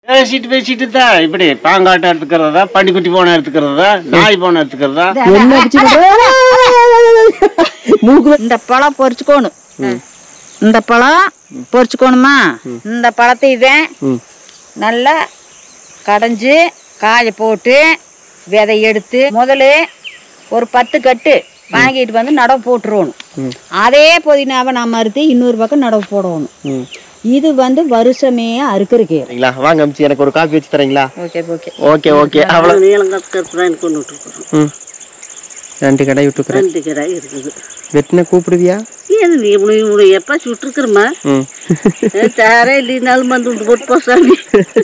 பேசிட்டு பேசிட்டு தான் இப்படி பாங்காட்டம் எடுத்துக்கிறதா பண்டிக்குட்டி போன எடுத்துக்கிறதா நாய் போன எடுத்துக்கிறதா என்ன வச்சுக்கிட்டு மூக்கு இந்த பழம் பொரிச்சுக்கோணும் இந்த பழம் பொரிச்சுக்கோணுமா இந்த பழத்தை இவன் ம். நல்லா கடைஞ்சு காய போட்டு விதை எடுத்து முதல்ல ஒரு பத்து கட்டு வாங்கிட்டு வந்து நடவு போட்டுருவணும் அதே புதினாவை நம்ம அறுத்து இன்னொரு பக்கம் நடவு போடணும் இது வந்து வருஷமே அறுக்கிற கீரை சரிங்களா வாங்க அமிச்சு எனக்கு ஒரு காஃபி வச்சு தரீங்களா ஓகே ஓகே ஓகே ஓகே அவ்வளோ நீளங்கற்கற்பு தான் கொண்டு விட்டுருக்குறோம் ம் ரெண்டு கடை விட்டுக்கிறேன் ரெண்டு கிராய் இருக்குது வெட்டின கூப்பிடுவியா ஏது நீ இவ்வளோ இவ்வளோ எப்பாச்சும் விட்டுருக்குறமா ம் தாரே இல்லைனாலும் வந்து விட்டு போட்டு போ சாமி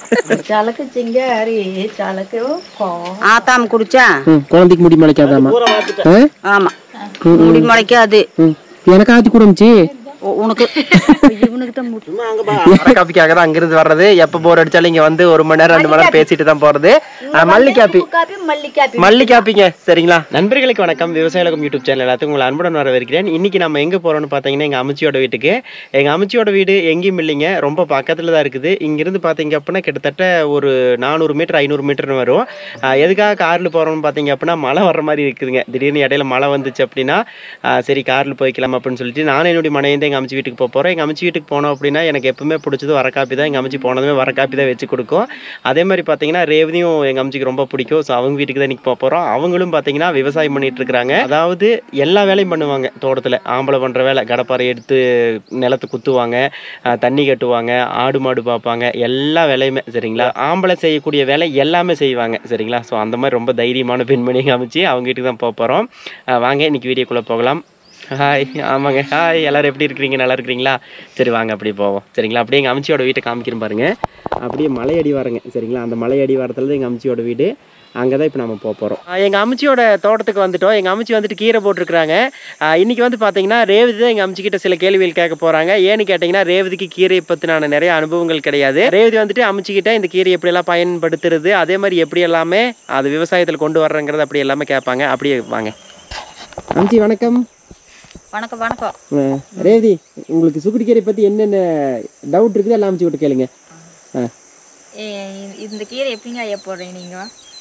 சலக்கு சிங்காரி சலக்கு ஆத்தாம குடிச்சா ம் குழந்தைக்கு முடி முளைக்காதாமா ஆ ஆமா முடி முளைக்காது ம் எனக்கு ஆத்தி கூட அமிச்சு உ- உனக்கு இவனுக்கு தான் முடி காப்பிக்காக தான் அங்கிருந்து வர்றது எப்போ போர் அடிச்சாலும் இங்க வந்து ஒரு மணி நேரம் ரெண்டு மணி நேரம் பேசிட்டு தான் போறது ஆ, மல்லி காப்பி காப்பி மல்லி காப்பி மல்லி காப்பிங்க சரிங்களா நண்பர்களுக்கு வணக்கம் விவசாயிலகம் யூடியூப் சேனல் எல்லாத்துக்கும் உங்களை அன்புடன் வரவேற்கிறேன் இன்னைக்கு நம்ம எங்க போறோம்னு பார்த்தீங்கன்னா எங்க அம்மச்சியோட வீட்டுக்கு எங்க அம்மச்சியோட வீடு எங்கேயும் இல்லைங்க ரொம்ப பக்கத்துல தான் இருக்குது இங்கிருந்து பார்த்தீங்க அப்படின்னா கிட்டத்தட்ட ஒரு நானூறு மீட்டர் ஐநூறு மீட்டர்னு வரும் ஆ, எதுக்காக கார்ல போறோம்னு பார்த்தீங்க அப்படின்னா மழை வர்ற மாதிரி இருக்குதுங்க திடீர்னு இடையில மழை வந்துச்சு அப்படின்னா ஆ, சரி கார்ல போய்க்கலாம் அப்படின்னு சொல்லிட்டு நானும் என்னுடைய மனைவி எங்க அம்மச்சி வீட்டுக்கு போக போறோம் எங்க அம்மச்சி வீட்டுக்கு போனோம் அப்படின்னா எனக்கு எப்பவுமே பிடிச்சது வர காப்பி தான் எங்க அம்மச்சி போனதுமே வர காப்பி தான் வச்சு கொடுக்கும் அதே மாதிரி பார்த்தீங்கன்னா ரேவதியும் எங்க அம்மச்சிக்கு ரொம்ப பிடிக்கும் ஸோ அவங்க வீட்டுக்கு தான் இன்னைக்கு போக போகிறோம் அவங்களும் பார்த்தீங்கன்னா விவசாயம் பண்ணிட்டு இருக்கிறாங்க அதாவது எல்லா வேலையும் பண்ணுவாங்க தோட்டத்தில் ஆம்பளை பண்ணுற வேலை கடப்பாறை எடுத்து நிலத்தை குத்துவாங்க அஹ் தண்ணி கட்டுவாங்க ஆடு மாடு பார்ப்பாங்க எல்லா வேலையுமே சரிங்களா ஆம்பளை செய்யக்கூடிய வேலை எல்லாமே செய்வாங்க சரிங்களா ஸோ அந்த மாதிரி ரொம்ப தைரியமான பெண்மணி அமைச்சு அவங்க வீட்டுக்கு தான் போக போகிறோம் வாங்க இன்னைக்கு வீடியோக்குள்ளே போகலாம் ஹாய் ஆமாங்க ஹாய் எல்லாரும் எப்படி இருக்கிறீங்க நல்லா இருக்கிறீங்களா சரி வாங்க அப்படியே போவோம் சரிங்களா அப்படியே எங்கள் அம்ச்சியோட வீட்டை காமிக்கிறேன் பாருங்க அப்படியே மலை அடிவாரங்க சரிங்களா அந்த மலை அடிவாரத்தில் தான் எங்கள் அம்ச்சியோட வீடு அங்கே தான் இப்போ நம்ம போக போகிறோம் எங்கள் அம்ச்சியோட தோட்டத்துக்கு வந்துட்டோம் எங்கள் அம்ச்சி வந்துட்டு கீரை போட்டிருக்கிறாங்க ஆஹ் இன்னைக்கு வந்து பார்த்தீங்கன்னா ரேவதி தான் எங்கள் அம்ச்சிக்கிட்ட சில கேள்விகள் கேட்க போகிறாங்க ஏன்னு கேட்டிங்கன்னா ரேவதிக்கு கீரையை பற்றின நிறைய அனுபவங்கள் கிடையாது ரேவதி வந்துட்டு அம்ச்சிக்கிட்ட இந்த கீரை எப்படியெல்லாம் பயன்படுத்துறது அதே மாதிரி எப்படி எல்லாமே அது விவசாயத்தில் கொண்டு வர்றங்கிறது அப்படி எல்லாமே கேட்பாங்க அப்படியே வாங்க அம்ச்சி வணக்கம் வணக்கம் வணக்கம் அஹ் ரேவதி உங்களுக்கு சுக்குடிக்கீரை பற்றி என்னென்ன டவுட் இருக்குது எல்லாம் அமுச்சு விட்டு கேளுங்க ஆ ஏ, இந்த கீரை எப்படிங்க ஐயா போடுறீங்க நீங்க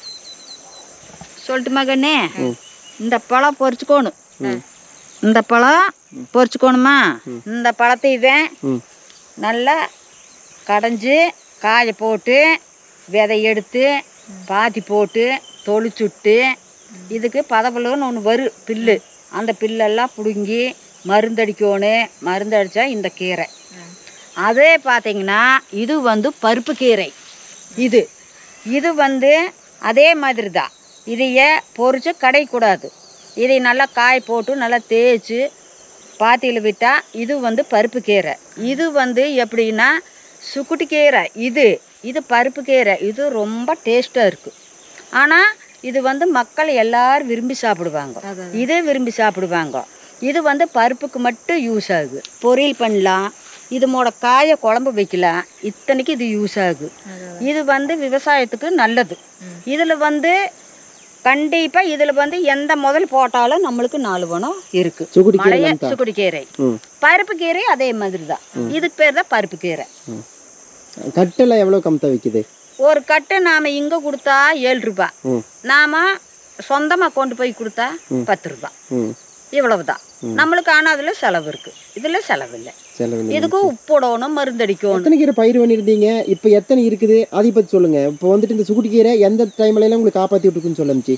சொல்லட்டுமா கண்ணே இந்த பழம் பொரிச்சுக்கோணும் இந்த பழம் பொரிச்சுக்கோணுமா இந்த பழத்தை இவன் ம் நல்லா கடைஞ்சு காய போட்டு விதை எடுத்து பாத்தி போட்டு தொளிச்சுட்டு இதுக்கு பதப்பலன்னு ஒன்று வரும் பில்லு அந்த பில்லெல்லாம் பிடுங்கி மருந்தடிக்கணும் மருந்தடிச்சா இந்த கீரை அதே பார்த்தீங்கன்னா இது வந்து பருப்பு கீரை இது இது வந்து அதே மாதிரி தான் இதைய பொரிச்சு கடைக்கூடாது இதை நல்லா காய போட்டு நல்லா தேய்ச்சி பாத்தியில் விட்டால் இது வந்து பருப்பு கீரை இது வந்து எப்படின்னா சுக்குட்டி கீரை இது இது பருப்பு கீரை இது ரொம்ப டேஸ்ட்டாக இருக்குது ஆனால் இது வந்து மக்கள் எல்லாரும் விரும்பி சாப்பிடுவாங்க இதே விரும்பி சாப்பிடுவாங்க இது வந்து பருப்புக்கு மட்டும் யூஸ் ஆகுது பொரியல் பண்ணலாம் இதுமோட காய குழம்பு வைக்கலாம் இத்தனைக்கு இது யூஸ் ஆகுது இது வந்து விவசாயத்துக்கு நல்லது இதில் வந்து கண்டிப்பாக இதில் வந்து எந்த முதல் போட்டாலும் நம்மளுக்கு நாலு பணம் இருக்குது சுக்குடிக்கீரை மலைய தான் சுக்குடி கீரை ம் பருப்பு கீரை அதே மாதிரி தான் இதுக்கு பேர் தான் பருப்பு கீரை கட்டெல்லாம் எவ்வளோ கம்தா விற்கிது ஒரு கட்டு நாம் இங்கே கொடுத்தா ஏழு ரூபாய் ம் நாம் சொந்தமாக கொண்டு போய் கொடுத்தா பத்து ரூபாய் ம் இவ்வளவு தான் நம்மளுக்கு ஆனால் அதில் செலவு இருக்குது இதில் செலவு இல்லை செலவு இதுக்கு உப்புடணும் மருந்தடிக்கணும் எத்தனை கீரை பயிர் பண்ணியிருந்தீங்க இப்போ எத்தனை இருக்குது அதை பற்றி சொல்லுங்க இப்போ வந்துட்டு இந்த சுக்குடிக்கீரை எந்த டைம்ல எல்லாம் உங்களுக்கு காப்பாற்றி விட்டுருக்குன்னு சொல்லுச்சு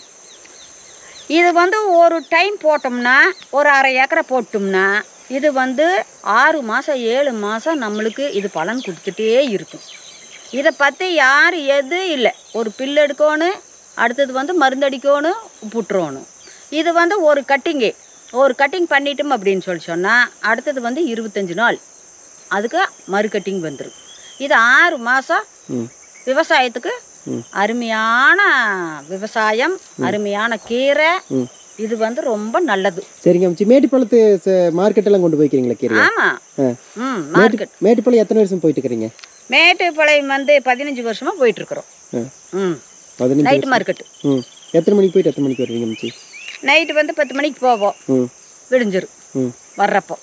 இது வந்து ஒரு டைம் போட்டோம்னா ஒரு அரை ஏக்கரை போட்டோம்னா இது வந்து ஆறு மாதம் ஏழு மாதம் நம்மளுக்கு இது பலன் கொடுத்துட்டே இருக்கும் இதை பற்றி யார் எது இல்லை ஒரு பில் எடுக்கணும் அடுத்தது வந்து மருந்தடிக்கணும் புட்டுறணும் இது வந்து ஒரு கட்டிங்கு ஒரு கட்டிங் பண்ணிட்டோம் அப்படின்னு சொல்லி சொன்னால் அடுத்தது வந்து இருபத்தஞ்சு நாள் அதுக்கு மறு கட்டிங் வந்துடும் இது ஆறு மாதம் ம் விவசாயத்துக்கு ம். அருமையான விவசாயம் அருமையான கீரை ம் இது வந்து ரொம்ப நல்லது சரிங்க அம்ச்சி மேட்டுப்பாளத்து மார்க்கெட்டெல்லாம் கொண்டு போய்க்கிறீங்களா கீரை ஆமா ஆ ம் மார்க்கெட் மேட்டுப்பாளையம் எத்தனை வருஷம் போயிட்டு இருக்கிறீங்க மேட்டுப்பாளையம் வந்து பதினஞ்சு வருஷமா போயிட்டு இருக்கிறோம் ஆ ம் பதினஞ்சு நைட்டு மார்க்கெட் ம் எத்தனை மணிக்கு போயிட்டு எத்தனை மணிக்கு வருவீங்க அம்ச்சி நைட்டு வந்து பத்து மணிக்கு போவோம் ம் விடிஞ்சிரும் ம் வர்றப்போ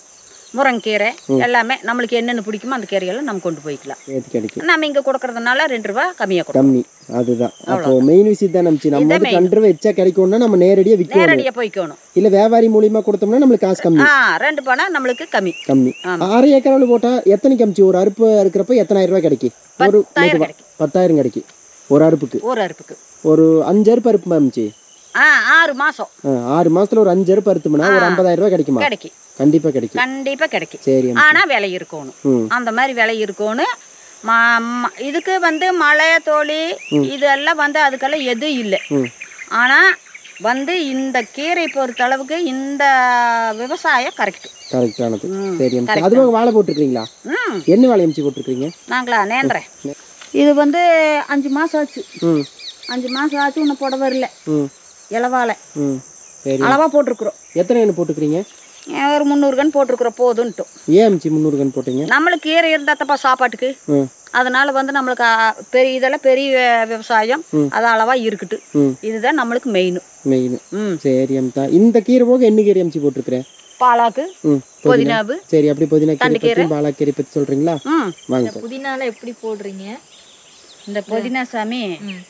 முருங்கைக்கீரை எல்லாமே நம்மளுக்கு என்னென்ன பிடிக்குமோ அந்த கீரையெல்லாம் நம்ம கொண்டு போய்க்கலாம் ஏற்றி கிடைக்கும் நம்ம இங்கே கொடுக்கறதுனால ரெண்டு ரூபா கம்மியாக கொடுக்கும் கம்மி அதுதான் அப்போ மெயின் விஷயம் தான் நம்பிச்சு நம்ம வந்து ரெண்டு ரூபா எச்சா கிடைக்கும்னா நம்ம நேரடியாக விற்கணும் நேரடியாக போய்க்கணும் இல்லை வியாபாரி மூலியமா கொடுத்தோம்னா நம்மளுக்கு காசு கம்மி ஆ ரெண்டு பணம் நம்மளுக்கு கம்மி கம்மி ஆமா. அரை ஏக்கராவில் போட்டால் எத்தனைக்கு அமிச்சு ஒரு அறுப்பு இருக்கிறப்ப எத்தனாயிரம் ரூபாய் கிடைக்கும் ஒரு பத்தாயிரம் மெதுவா கிடைக்கும் பத்தாயிரம் கிடைக்கும் ஒரு அறுப்புக்கு ஒரு அறுப்புக்கு ஒரு அஞ்சு அறுப்பு அறுப்பு அமிச்சு ஆ ஆறு மாதம் ஆறு மாசத்துல ஒரு அஞ்சு அறுப்பு அறுத்துமுன்னா ஒரு ஐம்பதாயிரம் ரூபாய் கிடைக்குமா கிடைக்கும் கண்டிப்பா கிடைக்கும் கண்டிப்பாக கிடைக்கும் சரி அம்மா. ஆனால் விலை இருக்கணும் ம் அந்த மாதிரி விலை இருக்கணும் ம- ம- இதுக்கு வந்து மழை தோழி இதெல்லாம் வந்து அதுக்கெல்லாம் எதுவும் இல்லை ம் ஆனால் வந்து இந்த கீரை பொறுத்த அளவுக்கு இந்த விவசாயம் கரெக்ட் கரெக்டானது ம், சரி அம்மா correct அதுவும் வாழை போட்டிருக்கீங்களா ம் என்ன வாழை அமிச்சு போட்டிருக்கீங்க நாங்களா நேந்திரேன் இது வந்து அஞ்சு மாதம் ஆச்சு ம் அஞ்சு மாதம் ஆச்சு இன்னும் புடவை வரல ம் இலவாழை ம் சரி அளவாக போட்டிருக்குறோம் எத்தனை கன்று போட்டுக்கிறீங்க அஹ் ஒரு முந்நூறு கன்று போட்டிருக்குறோம் போதுன்ட்டும் ஏன் அமிச்சு முந்நூறு கன்று போட்டீங்க நம்மளுக்கு கீரை இருந்தால் தப்பா சாப்பாட்டுக்கு ம் அதனால வந்து நம்மளுக்கு ஆ, பெரிய இதெல்லாம் பெரிய வி- விவசாயம் ம். அது அளவா இருக்கட்டு ம் இதுதான் நம்மளுக்கு மெயின் மெயின் ம் சரி அம்மா இந்த கீரை போக என்ன கீரை அமிச்சு போட்டிருக்கிறேன் பாலாக்கு ம் புதினா புதினாவு சரி அப்படி புதினா கீரை தண்டுக்கீரை. பற்றி பாலாக்கீரை பற்றி சொல்றீங்களா ம் வாங்க சார். புதினால எப்படி போடுறீங்க இந்த புதினா சாமி ம்.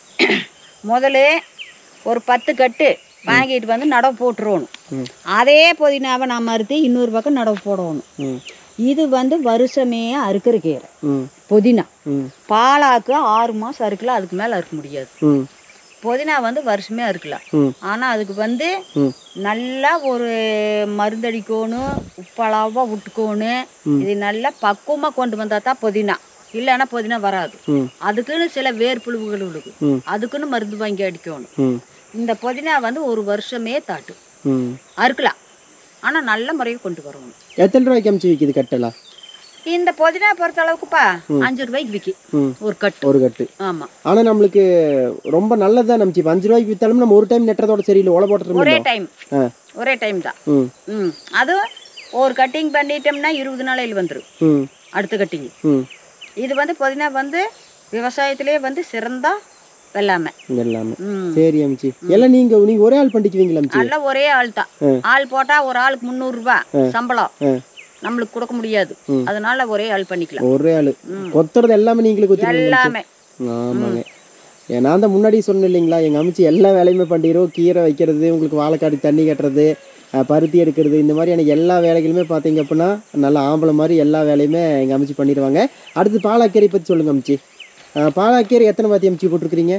முதல்ல ஒரு பத்து கட்டு வாங்கிட்டு வந்து நடவு போட்டுருவணும் ம். அதே புதினாவை நம்ம அறுத்து இன்னொரு பக்கம் நடவு போடணும் ம் இது வந்து வருஷமே அறுக்கிற கீரை ம் புதினா ம் பாலாக்கு ஆறு மாதம் அறுக்கலாம் அதுக்கு மேலே அறுக்க முடியாது ம் புதினா வந்து வருஷமே அறுக்கலாம் ம் ஆனால் அதுக்கு வந்து ம் நல்லா ஒரு மருந்தடிக்கணும் உப்பளவாக விட்டுக்கணும் இது நல்லா பக்குவமாக கொண்டு வந்தால் தான் புதினா இல்லைன்னா புதினா வராது ம் அதுக்குன்னு சில வேர்ப்புழுவுகள் இருக்கு ம். அதுக்குன்னு மருந்து வாங்கி அடிக்கணும் ம் இந்த புதினா வந்து ஒரு வருஷமே தாட்டு ம் அறுக்கலாம் ஆனால் நல்ல முறையை கொண்டு வரணும் எத்தனை ரூபாய்க்கு அமிச்சு விற்கிது கட்டெல்லாம் இந்த புதினா பொறுத்த அளவுக்குப்பா அஞ்சு ரூபாய்க்கு விற்கி ம் ஒரு கட்டு ஒரு கட்டு ஆமாம் ஆனா நம்மளுக்கு ரொம்ப நல்லதுதான் நம்பிச்சு இப்போ அஞ்சு ரூபாய்க்கு வித்தாலும் நம்ம ஒரு டைம் நெட்டுறதோட சரியில்லை ஓலை ஒரே போட்டுருந்தோம் டைம் ஆ ஒரே டைம் தான் ம் ம் அது ஒரு கட்டிங் பண்ணிட்டோம்னா இருபது நாளையில் வந்துடும் ம் அடுத்த கட்டிங் ம் இது வந்து புதினா வந்து விவசாயத்திலே வந்து சிறந்த வெள்ளாமை எல்லாமே ம் சரி அமிச்சு எல்லாம் நீங்க நீங்க ஒரே ஆள் பண்ணிக்குவீங்களா அமிச்சு எல்லாம் ஒரே ஆள் தான் ஆள் போட்டா ஒரு ஆளுக்கு முந்நூறுரூபா சம்பளம் ஆ. நம்மளுக்கு கொடுக்க முடியாது அதனால ஒரே ஆள் பண்ணிக்கலாம் ஒரே ஆளு கொத்துறது எல்லாமே நீங்களே கொத்துருவீங்க எல்லாமே ஆமாங்க ஏ, நான் தான் முன்னாடி சொன்னேன் இல்லைங்களா எங்கள் அமிச்சு எல்லா வேலையுமே பண்ணிடுவோம் கீரை வைக்கிறது உங்களுக்கு வாழைக்காடி தண்ணி கட்டுறது அஹ், பருத்தி எடுக்கிறது இந்த மாதிரியான எல்லா வேலைகளுமே பார்த்தீங்க அப்படின்னா நல்லா ஆம்பளை மாதிரி எல்லா வேலையுமே எங்கள் அமிச்சு பண்ணிடுவாங்க அடுத்து பாலாக்கீரை பற்றி சொல்லுங்க அமிச்சு அஹ், பாலாக்கீரை எத்தனை பாத்தி அமிச்சு போட்டிருக்கிறீங்க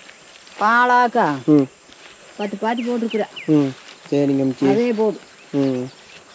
பாலாக்கா ம் பத்து பாத்தி போட்டிருக்குறேன் ம் சரிங்க அமிச்சு அதே போதும் ம்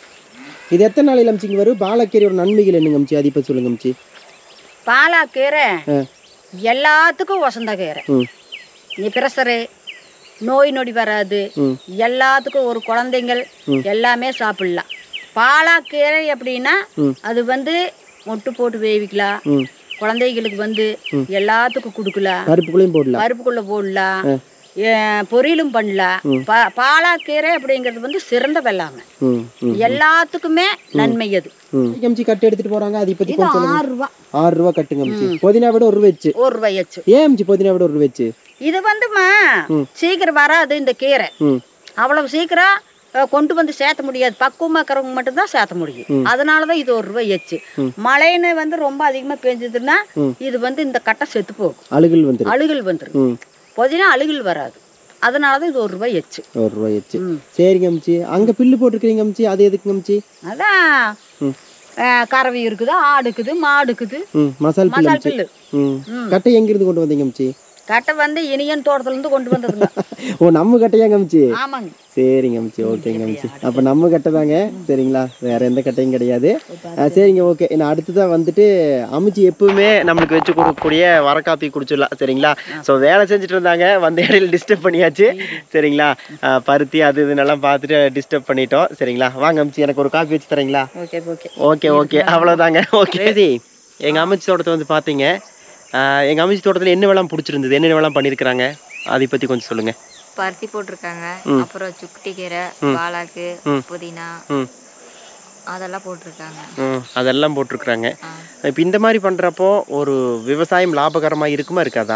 இது எத்தனை நாளையில் அமிச்சிங்க வரும் பாலாக்கீரையோட நன்மைகள் என்னங்க அமிச்சு அதை பற்றி சொல்லுங்க அமிச்சு பாலாக்கீரை ஆ எல்லாத்துக்கும் வசந்த கீரை ம் நீ பிரஷரு நோய் நொடி வராது ம். எல்லாத்துக்கும் ஒரு குழந்தைங்கள் எல்லாமே சாப்பிடலாம் பாலாக்கீரை எப்படின்னா ம். அது வந்து மொட்டு போட்டு வேவிக்கலாம் ம் குழந்தைகளுக்கு வந்து எல்லாத்துக்கும் கொடுக்கலாம் பருப்புக்குள்ளேயும் போடலாம் பருப்புக்குள்ள போடலாம் ஏ, பொரியலும் பண்ணலாம் பா பாலாக்கீரை அப்படிங்கிறது வந்து சிறந்த வெள்ளாமை ம் ம் எல்லாத்துக்குமே நன்மை அது ம் அமிச்சு கட்டு எடுத்துட்டு போறாங்க அதை பற்றி இது கொஞ்சம் சொல்லுங்க ஆறு ரூபா ஆறு ரூபா கட்டுங்க அமிச்சு புதினா விட ஒரு ரூபா வச்சு ஒரு ரூபாயாச்சு ஏன் அமிச்சு புதினா விட ஒரு ரூபா வச்சு இது வந்துமா சீக்கிரம் வராது இந்த கீரை ம் அவ்வளவு சீக்கிரம் அஹ், கொண்டு வந்து சேர்த்த முடியாது பக்குவமாக இருக்கிறவங்க மட்டும்தான் சேர்த்த முடியும் அதனால தான் இது ஒரு ரூபாய் எச்சு மழைன்னு வந்து ரொம்ப அதிகமாக பெஞ்சதுன்னா இது வந்து இந்த கட்டை செத்து போகும் அழுகல் வந்துடும் அழுகல் வந்துடும் ம் புதினா அழுகல் வராது அதனால தான் இது ஒரு ரூபாய் எச்சு ஒரு ரூபாய் வச்சு ம். சரிங்க அமிச்சு அங்கே பில்லு போட்டிருக்கிறீங்க அமிச்சு அது எதுக்குங்க அமிச்சு அதான் ம். அஹ், கறவை இருக்குது ஆடு இருக்குது மாடு இருக்குது ம் மசால் பில்லு மசால் அமிச்சு பில்லு ம் ம். கட்டை எங்கிருந்து கொண்டு வந்தீங்க அமிச்சு கட்டை வந்து இனியன் தோட்டத்துலேருந்து கொண்டு வந்ததுங்க ஓ நம்ம கட்டையாங்க அமிச்சு ஆமாங்க சரிங்க அமிச்சு ஓகேங்க அமிச்சு அப்போ நம்ம கட்டை தாங்க சரிங்களா வேற எந்த கட்டையும் கிடையாது ஆ, சரிங்க ஓகே நான் அடுத்ததான் வந்துட்டு அமிச்சு எப்பவுமே நம்மளுக்கு வச்சு கொடுக்கக்கூடிய வர காப்பி குடிச்சிடலாம் சரிங்களா ஸோ வேலை செஞ்சுட்டு இருந்தாங்க வந்த இடையில டிஸ்டர்ப் பண்ணியாச்சு சரிங்களா அஹ் பருத்தி அது இதுன்னெல்லாம் பார்த்துட்டு டிஸ்டர்ப் பண்ணிட்டோம் சரிங்களா வாங்க அமிச்சு எனக்கு ஒரு காப்பி வச்சு தரீங்களா ஓகே ஓகே ஓகே ஓகே அவ்வளோதாங்க ஓகே இது எங்கள் அமைச்சு தோட்டத்தை வந்து பார்த்தீங்க எங்கள் அமைச்சு தோட்டத்தில் என்ன வேளாம் பிடிச்சிருந்தது என்னென்ன வேளாம் பண்ணியிருக்கிறாங்க அதை பற்றி கொஞ்சம் சொல்லுங்கள் பருத்தி போட்டிருக்காங்க அப்புறம் சுக்குட்டி கீரை பாலாக்கு புதினா ம் அதெல்லாம் போட்டிருக்காங்க ம் அதெல்லாம் போட்டிருக்குறாங்க ஆ. இப்போ இந்த மாதிரி பண்ணுறப்போ ஒரு விவசாயம் லாபகரமாக இருக்குமா இருக்காதா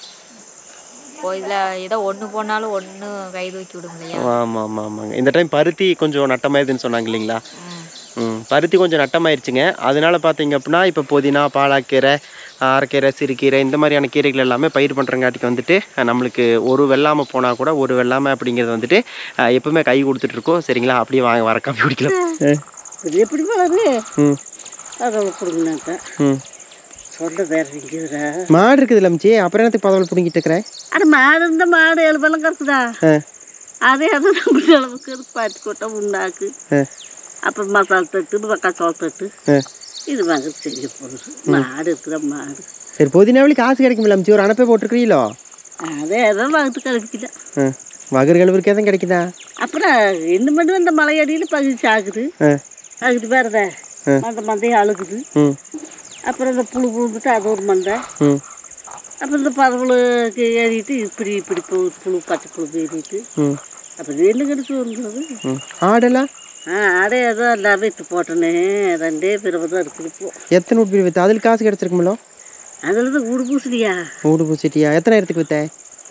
இப்போ இதில் ஏதோ ஒன்று போனாலும் ஒன்று கை தூக்கி விடும் இல்லையா ஆமாம் ஆமாம் ஆமாங்க இந்த டைம் பருத்தி கொஞ்சம் நட்டமாயிருதுன்னு சொன்னாங்க இல்லைங்களா ம். ம் பருத்தி கொஞ்சம் நட்டமாயிருச்சுங்க அதனால பார்த்தீங்க அப்படின்னா இப்போ புதினா பாலாக்கீரை அரைக்கீரை சிறுகீரை இந்த மாதிரியான கீரைகள் எல்லாமே பயிர் பண்ணுறங்காட்டிக்கு வந்துட்டு அஹ், நம்மளுக்கு ஒரு வெள்ளாமை போனால் கூட ஒரு வெள்ளாமை அப்படிங்கிறது வந்துட்டு அஹ், எப்பவுமே கை கொடுத்துட்டு இருக்கோம் சரிங்களா அப்படியே வாங்க வர காப்பி குடிக்கலாம் இது எப்படி வளரு ம் அதை கொடுங்கனாக்கா ம் சொல்ல வேற எங்கேயுதுடா மாடு இருக்குதுல்ல அம்ச்சி அப்புறம் என்னத்துக்கு பதவல் பிடிங்கிட்டு இருக்கிறேன் அட மாடு இந்த மாடு எலும்பெல்லாம் கிடக்குதா ஆ அதே அதை நம்ம அளவுக்கு பாட்டி கொட்டை உண்டாக்கு ஆ அப்புறம் மசாலா தட்டு மக்காச்சோள தட்டு ஆ இது வாங்க செய்ய போகுது மாடு இருக்குதா மாடு சரி புதினாவளி காசு கிடைக்குமில்ல அம்ச்சி ஒரு அனுப்பே போட்டிருக்கிறீங்களோ அதே ஏதோ வாங்கத்து கிடைக்கல ஆ வகர் கழுவுக்கு எதுவும் கிடைக்குதா அப்புறம் என்ன பண்ணும் இந்த மலையடியில் பகுதி ஆகுது ஆ ஆகுது வேறத அந்த மந்தையும் அழுகுது ம் அப்புறம் இந்த புழு புழுந்துட்டு அது ஒரு மந்தை ம் அப்புறம் இந்த பதவுளுக்கு ஏறிட்டு இப்படி இப்படி புழு புழு பச்சை புழு ஏறிட்டு ம் அப்புறம் என்ன கிடைச்சி வருங்கிறது ம் ஆடெல்லாம் ஆ அடே ஏதோ எல்லாமே விற்று போட்டேனே ரெண்டே பிறகு தான் இருக்குது இப்போ எத்தனை உட்பி வித்து அதில் காசு கிடச்சிருக்குமில்லோ அதில் தான் ஊடு பூசலியா ஊடு பூச்சிட்டியா எத்தனை இடத்துக்கு வித்த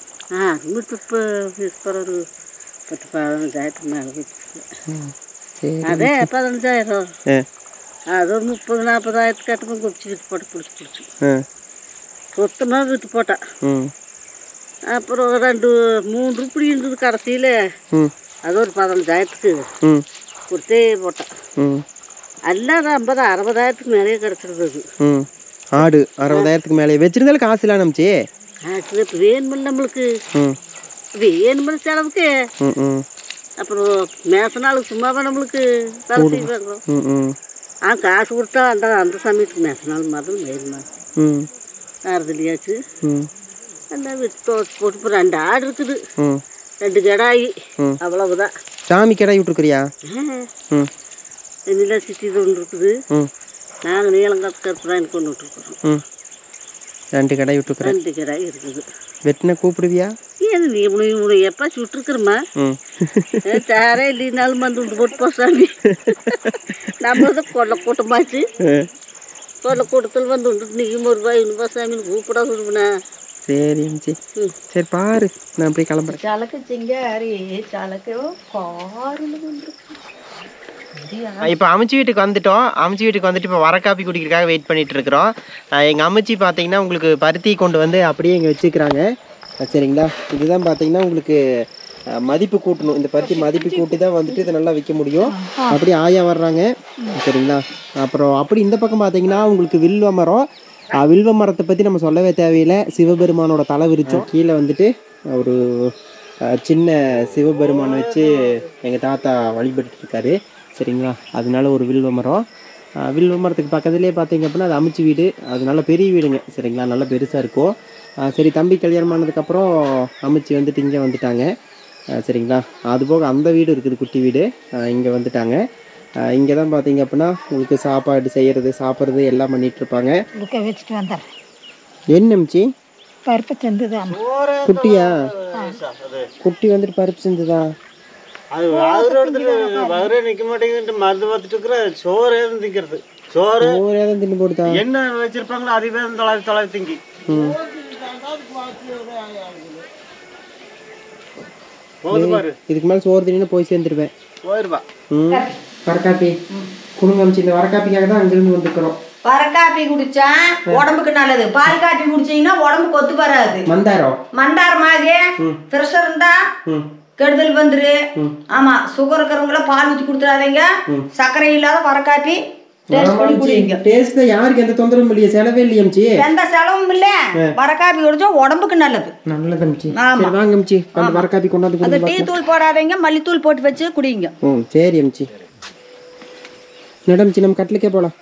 ஆ நூற்றி இப்போ ஒரு பத்து பதினஞ்சாயிரத்துக்கு மேலே விற்று சரி அதே பதினஞ்சாயிரம் ஆ அது ஒரு முப்பது நாற்பதாயிரத்து கட்டமாக குடிச்சு விற்று போட்டு பிடிச்சி பிடிச்சி ஆ சுத்தமாக விற்று போட்டேன் ம் அப்புறம் ரெண்டு மூணு ரூபாய் இருந்தது கடைசியில் ம் அது ஒரு பதினஞ்சாயிரத்துக்கு ம் கொடுத்தே போட்டேன் ம் எல்லாம் ஐம்பது அறுபதாயிரத்துக்கு மேலேயே கிடச்சிருந்தது ம் ஆடு அறுபதாயிரத்துக்கு மேலே வச்சிருந்தாலும் காசு இல்லை நம்பிச்சி காசு இப்போ வேணுமில்ல நம்மளுக்கு ம் வேணுமில்ல செலவுக்கு ம் ம் அப்புறம் மேச நாளுக்கு சும்மாவா நம்மளுக்கு வேலை செய்வாங்க ம் ம் ஆ காசு கொடுத்தா அந்த அந்த சமயத்துக்கு மேச நாள் மாதிரி வேணுமா ம் அறுதலியாச்சு ம் எல்லாம் விட்டு தோச்சு போட்டு இப்போ ரெண்டு ஆடு இருக்குது ம் ரெண்டு கடாயி ம். அவ்வளவுதான் சாமி கடை விட்டுருக்குறியா ம் வெண்ணிலா சிட்டி ஒன்று இருக்குது ம் நாங்கள் நீளங்காத்து கருப்பு தான் எனக்கு கொண்டு விட்டுருக்குறோம் ம் ரெண்டு கடை விட்டுருக்குறேன் ரெண்டு கடாய் இருக்குது வெட்டின கூப்பிடுவியா ஏது நீ இவனு இவனு எப்போ சுட்டுருக்குறமா ம் தாரே இல்லைனாலும் வந்து விட்டு போட்டு போசாமி நம்மளது கொள்ள கூட்டமாச்சு கொள்ள கூட்டத்தில் வந்து விட்டு நீயும் ஒரு ரூபாய் இன்னும் போசாமின்னு கூப்பிட சொல்லுவனா சரி அம்ச்சி சரி பாரு நான் அப்படியே கிளம்புறேன் சலக்கு சிங்காரி சலக்கு காரில் இப்போ அமிச்சி வீட்டுக்கு வந்துட்டோம் அமிச்சி வீட்டுக்கு வந்துட்டு இப்போ வர காப்பி குடிக்கிறதுக்காக வெயிட் பண்ணிட்டு இருக்கிறோம் எங்கள் அம்மிச்சி பார்த்தீங்கன்னா உங்களுக்கு பருத்தி கொண்டு வந்து அப்படியே இங்கே வச்சுக்கிறாங்க அஹ் சரிங்களா இதுதான் பார்த்தீங்கன்னா உங்களுக்கு அஹ், மதிப்பு கூட்டணும் இந்த பருத்தி மதிப்பு கூட்டி தான் வந்துட்டு இதை நல்லா விற்க முடியும் அப்படி ஆயா வர்றாங்க சரிங்களா அப்புறம் அப்படி இந்த பக்கம் பார்த்தீங்கன்னா உங்களுக்கு வில்வ மரம் அஹ், வில்வ மரத்தை பற்றி நம்ம சொல்லவே தேவையில்லை சிவபெருமானோட தலை விரிச்சோம் கீழே வந்துட்டு ஒரு அஹ், சின்ன சிவபெருமானை வச்சு எங்கள் தாத்தா வழிபட்டுட்டு இருக்காரு சரிங்களா அதனால ஒரு வில்வ மரம் அஹ், வில்வ மரத்துக்கு பக்கத்துலேயே பார்த்தீங்க அப்படின்னா அது அமைச்சு வீடு அது நல்ல பெரிய வீடுங்க சரிங்களா நல்லா பெருசாக இருக்கும் அஹ், சரி தம்பி கல்யாணம் ஆனதுக்கப்புறம் அமைச்சு வந்துட்டு இங்கே வந்துட்டாங்க அஹ், சரிங்களா அதுபோக அந்த வீடு இருக்குது குட்டி வீடு இங்கே வந்துட்டாங்க இங்கே தான் பார்த்தீங்க அப்படின்னா உங்களுக்கு சாப்பாடு செய்கிறது சாப்பிட்றது எல்லாம் பண்ணிட்டு இருப்பாங்க புக்கை வச்சுட்டு வந்துடுறேன் என்ன அம்ச்சி பருப்பு செஞ்சது குட்டியா குட்டி வந்துட்டு பருப்பு செஞ்சுதா அது வாகுற இடத்துல வகுரே நிக்க மாட்டேங்குது மருந்து பார்த்துட்டு இருக்கிற சோறு ஏதும் திங்கிறது சோறு ஒரே தான் தின்னு போடுதா என்ன வச்சிருப்பாங்களோ அதுவே தொலை தொலை திங்கி ம் போகுது பாரு இதுக்கு மேலே சோறு தின்னு போய் சேர்ந்துருவேன் போயிருவா ம் வரக்காப்பி குடுங்க அம்ச்சி இந்த வரக்காப்பிக்காக தான் அங்கிருந்து வந்துக்கிறோம் வர காப்பி குடிச்சா உடம்புக்கு நல்லது பால் காப்பி குடிச்சீங்கன்னா உடம்புக்கு ஒத்து வராது மந்தாரம் மந்தாரமாக ப்ரெஷர் இருந்தா ம் கெடுதல் வந்துரு ஆமா சுகர் இருக்கிறவங்கள பால் ஊற்றி கொடுத்துடாதீங்க சர்க்கரை இல்லாத வர காப்பி டேஸ்ட் பண்ணி குடிங்க டேஸ்ட் யாருக்கு எந்த தொந்தரவும் இல்லையே செலவே இல்லையே அம்ச்சி எந்த செலவும் இல்ல வர காப்பி குடிச்சா உடம்புக்கு நல்லது நல்லது அம்ச்சி ஆமா. சரி வாங்க அம்ச்சி அந்த வரக்காப்பி கொண்டாந்து அந்த கொடுங்க டீ தூள் போடாதீங்க மல்லித்தூள் போட்டு வச்சு குடிங்க ம் சரி அம்ச்சி நடம் நம்ம கட்டிலுக்கே போகலாம்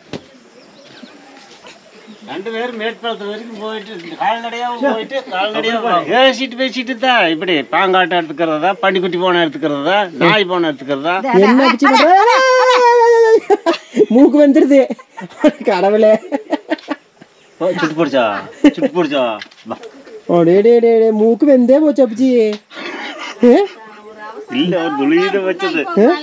ரெண்டு பேரும் மேற்பாளத்து வரைக்கும் போயிட்டு கால்நடையாவும் போயிட்டு கால்நடையாவும் பேசிட்டு பேசிட்டு தான் இப்படி பாங்காட்டை எடுத்துக்கிறதா பண்டிக்குட்டி போன எடுத்துக்கிறதா நாய் போன எடுத்துக்கிறதா என்ன அடிச்சு பண்ற? மூக்கு வந்துருது கடவுளே ஓ, சுட்டு பிடிச்சா சுட்டு பிடிச்சா வா. ஓ டே டே டே டே, மூக்கு வெந்தே போச்சு அப்பச்சி ஏ? இல்ல ஒரு துளியிட வச்சது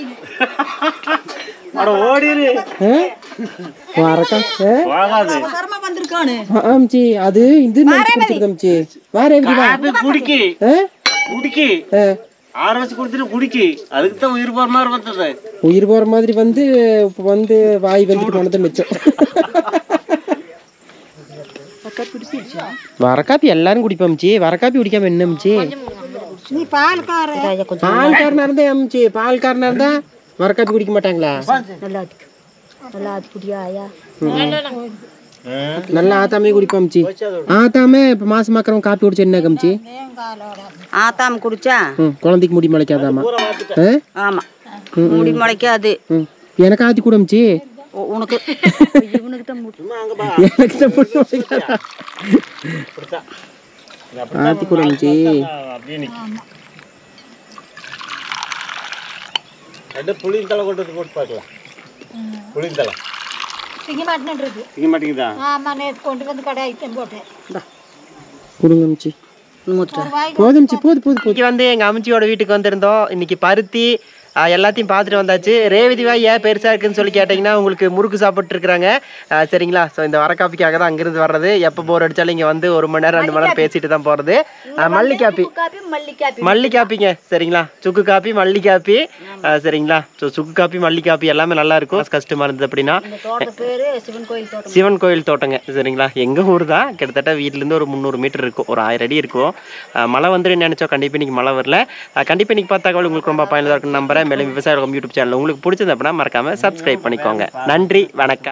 அட ஓடிரு ஏ? வரக்கா ஏ? போகாது அவசரமா வந்திருக்கானு ஆ, அம்ச்சி அது இது நினைச்சு குடிச்சிருது அம்ச்சி வேற எப்படி வா காப்பி குடிக்கி ஏ? குடிக்கி ஏ. ஆற வச்சு கொடுத்துட்டு குடிக்கி அதுக்கு தான் உயிர் போற மாதிரி வந்தது உயிர் போகிற மாதிரி வந்து இப்போ வந்து வாய் வந்துட்டு போனது மிச்சம் வர காப்பி எல்லாரும் குடிப்போம் அம்ச்சி வர காப்பி குடிக்காம என்ன அம்ச்சி நீ பால்கார பால்காரனா இருந்தா அம்ச்சி பால்காரனா இருந்தா வர காப்பி குடிக்க மாட்டாங்களா நல்லா நல்லா அது குடியாயா நல்லா ஆத்தாமே குடிப்போம் அம்ச்சி ஆத்தாமே இப்போ மாசம் மாக்கிறவங்க காப்பி குடிச்சு என்ன கம்ச்சி ஆத்தாம குடிச்சா ம் குழந்தைக்கு முடி முளைக்காதாமா ஆ? ஆமா முடி முளைக்காது ம் எனக்கு ஆத்தி கூட அம்ச்சி உ- உனக்கு இவனுக்கு தான் முடி எனக்கு தான் முடி முளைக்காதா ஆத்தி கூட அம்ச்சி அப்படியே நிற்கும் ரெண்டு புளியின் தலை கொண்டு வந்து போட்டு பார்க்கலாம் புளியின் தலை திங்க மாட்டேன்றது திங்க மாட்டேங்குதா ஆமா நேற்று கொண்டு வந்து கடை ஐட்டம் போட்டேன் கொடுங்க அம்ச்சி போதும் அம்ச்சி போது போது போது இன்னைக்கு வந்து எங்கள் அம்ச்சியோட வீட்டுக்கு வந்திருந்தோம் இன்னைக்கு பருத்தி ஆ, எல்லாத்தையும் பார்த்துட்டு வந்தாச்சு ரேவதி வாய் ஏன் பெருசாக இருக்குன்னு சொல்லி கேட்டிங்கன்னா உங்களுக்கு முறுக்கு சாப்பிட்ருக்குறாங்க சரிங்களா ஸோ இந்த வர காப்பிக்காக தான் அங்கேருந்து வர்றது எப்போ போர் அடித்தாலும் இங்கே வந்து ஒரு மணி நேரம் ரெண்டு மணி நேரம் பேசிட்டு தான் போகிறது மல்லி காப்பி காப்பி மல்லி காப்பி மல்லி காப்பிங்க சரிங்களா சுக்கு காப்பி மல்லி காப்பி ஆ, சரிங்களா ஸோ சுக்கு காப்பி மல்லி காப்பி எல்லாமே நல்லா இருக்கும் கஷ்டமாக இருந்தது அப்படின்னா இந்த தோட்ட பேரு சிவன் கோயில் தோட்டம் சிவன் கோயில் தோட்டங்க சரிங்களா எங்கள் ஊர் தான் கிட்டத்தட்ட வீட்டிலேருந்து ஒரு முந்நூறு மீட்டர் இருக்கும் ஒரு ஆயிரம் அடி இருக்கும் அஹ் மழை வந்துடும் நினச்சோம் கண்டிப்பாக இன்னைக்கு மழை வரல கண்டிப்பாக இன்னைக்கு பார்த்த தகவல் உங்களுக்கு ரொம்ப பயனுள்ளதாக இருக்குன்னு நம்புறேன் மேலும் விவசாயம் யூடியூப் சேனல் உங்களுக்கு பிடிச்சது அப்படின்னா மறக்காமல் சப்ஸ்கிரைப் பண்ணிக்கோங்க நன்றி வணக்கம்